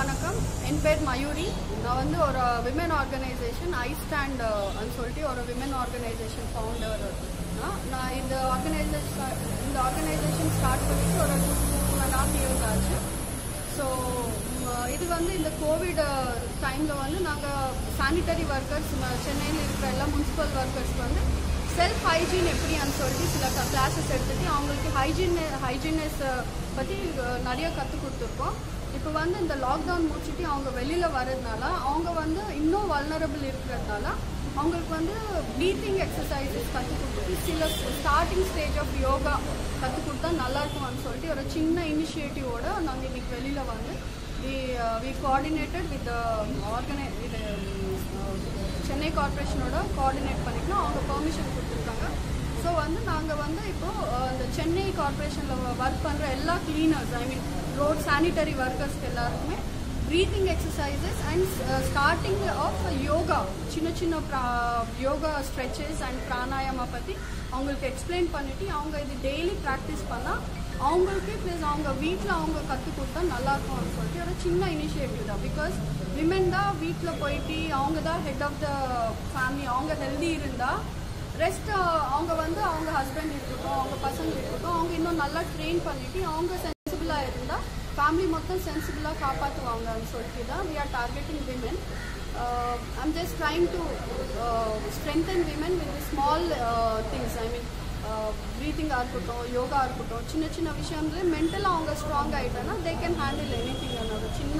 வணக்கம் என் பேர் மயூரி நான் வந்து ஒரு விமன் ஆர்கனைசேஷன் ஐ ஸ்டாண்ட் சொல்லிட்டு ஒரு விமன் ஆர்கனைசேஷன் ஃபவுண்டர் நான் இந்த ஆர்கனைசேஷன் இந்த ஆர்கனைசேஷன் ஸ்டார்ட் பண்ணிட்டு ஒரு டூ அண்ட் ஹாஃப் இயர்ஸ் ஆச்சு ஸோ இது வந்து இந்த கோவிட் டைமில் வந்து நாங்கள் சானிட்டரி ஒர்க்கர்ஸ் சென்னையில் இருக்கிற எல்லா முனிசிபல் ஒர்க்கர்ஸ்க்கு வந்து செல்ஃப் ஹைஜீன் எப்படின்னு சொல்லிட்டு சில கிளாஸஸ் எடுத்துட்டு அவங்களுக்கு ஹைஜீன் ஹைஜீனஸ் பற்றி நிறைய கற்றுக் கொடுத்துருக்கோம் இப்போ வந்து இந்த லாக்டவுன் முடிச்சுட்டு அவங்க வெளியில் வர்றதுனால அவங்க வந்து இன்னும் வல்னரபிள் இருக்கிறதுனால அவங்களுக்கு வந்து ப்ரீத்திங் எக்ஸசைசஸ் கற்றுக் கொடுத்துட்டு சில ஸ்டார்டிங் ஸ்டேஜ் ஆஃப் யோகா கற்றுக் கொடுத்தா நல்லா இருக்கும்னு சொல்லிட்டு ஒரு சின்ன இனிஷியேட்டிவோட நாங்கள் இன்னைக்கு வெளியில் வந்து வி வி கோஆர்டினேட்டட் வித் ஆர்கனை இது சென்னை கார்ப்பரேஷனோட கோஆர்டினேட் பண்ணிக்கலாம் அவங்க பெர்மிஷன் கொடுத்துருக்காங்க ஸோ வந்து நாங்கள் வந்து இப்போது இந்த சென்னை கார்ப்பரேஷனில் ஒர்க் பண்ணுற எல்லா cleaners I mean road sanitary ஒர்க்கர்ஸ்க்கு எல்லாருக்குமே breathing exercises and starting of yoga சின்ன சின்ன யோகா ஸ்ட்ரெச்சஸ் அண்ட் பிராணாயாமா பற்றி அவங்களுக்கு எக்ஸ்பிளைன் பண்ணிவிட்டு அவங்க இது டெய்லி ப்ராக்டிஸ் பண்ணால் அவங்களுக்கே ப்ளஸ் அவங்க வீட்டில் அவங்க கற்றுக் கொடுத்தா நல்லாயிருக்கும்னு சொல்லிட்டு ஒரு சின்ன இனிஷியேட்டிவ் தான் பிகாஸ் விமென் தான் வீட்டில் போயிட்டு அவங்க தான் ஹெட் ஆஃப் த ஃபேமிலி அவங்க ஹெல்தி இருந்தால் ரெஸ்ட் அவங்க வந்து அவங்க ஹஸ்பண்ட் இருக்கட்டும் அவங்க பசங்க இருக்கட்டும் அவங்க இன்னும் நல்லா ட்ரெயின் பண்ணிட்டு அவங்க சென்சிபிளாக இருந்தால் ஃபேமிலி மொத்தம் சென்சிபிளாக காப்பாற்றுவாங்கன்னு சொல்லிட்டு தான் we are targeting women I'm just trying to strengthen women with small things I mean ப்ரீத்திங்காக இருக்கட்டும் யோகா இருக்கட்டும் சின்ன சின்ன விஷயங்களே மென்டலாக அவங்க ஸ்ட்ராங் ஆகிட்டோன்னா they can handle any thing ஒரு சின்ன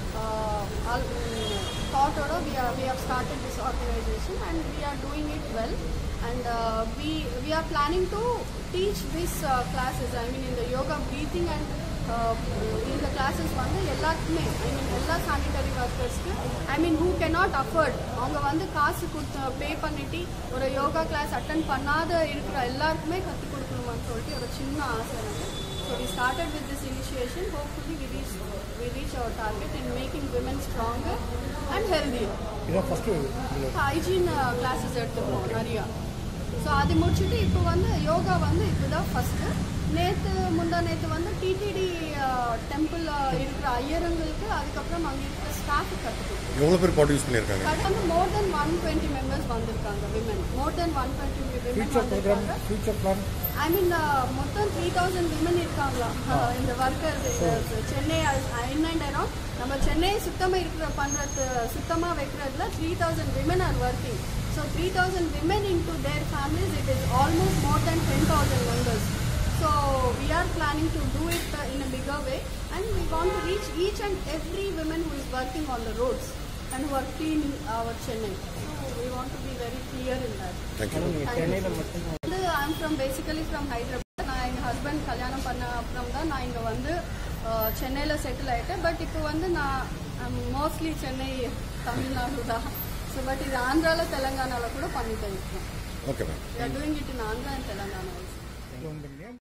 தாட்டோட we are we have started this organisation and we are doing it well and we we are planning to teach this classes I mean இந்த யோகா ப்ரீத்திங் அண்ட் இந்த classes வந்து எல்லாத்துக்குமே ஐ mean எல்லா sanitary ஒர்க்கர்ஸ்க்கு I mean who cannot afford அவங்க வந்து காசு கொடுத்து பே பண்ணிட்டு ஒரு யோகா கிளாஸ் அட்டன் பண்ணாத இருக்கிற எல்லாருக்குமே கற்றுக் கொடுக்கணுமான்னு சொல்லிட்டு ஒரு சின்ன ஆசை எனக்கு so we started with this initiation hopefully we reach we reach our target in making women stronger and healthier இதான் ஃபஸ்ட்டு ஹைஜீன் கிளாஸஸ் எடுத்துப்போம் நிறையா ஸோ அது முடிச்சுட்டு இப்போ வந்து யோகா வந்து இதுதான் ஃபஸ்ட்டு நேற்று முந்தா நேற்று வந்து டிடிடி டெம்பிள் இருக்கிற ஐயருங்களுக்கு அதுக்கப்புறம் அங்கே இருக்கிற ஸ்டாஃபு கற்றுக்கணும் எவ்வளோ பேர் பாட்டு யூஸ் பண்ணியிருக்காங்க அது வந்து more than one twenty members வந்திருக்காங்க women more than one twenty women future programme வந்திருக்காங்க ஃபியூச்சர் பிளான் ஐ மீன் மொத்தம் த்ரீ தௌசண்ட் விமன் இருக்காங்களா இந்த workers Chennai in and around நம்ம சென்னை சுத்தமாக இருக்கிற பண்ணுறது சுத்தமாக வைக்கிறதுல three thousand women are working so three thousand women into their families it is almost more than ten thousand members so we are planning to do it in a bigger way and we want to reach each and every women who is working on the roads and work cleaning our Chennai so we want to be very clear in that thank you வந்து I'm from basically from Hyderabad நான் எங்கள் husband கல்யாணம் பண்ண அப்புறம் தான் நான் இங்கே வந்து சென்னையில் செட்டில் ஆகிட்டேன் பட் இப்போ வந்து நான் மோஸ்ட்லி சென்னை தமிழ்நாடு தான் ஸோ பட் இது ஆந்திராவில் தெலுங்கானாவில் கூட பண்ணிட்டு இருக்கோம் okay ma'am we are doing it in Andhra and Telangana phone பண்ணி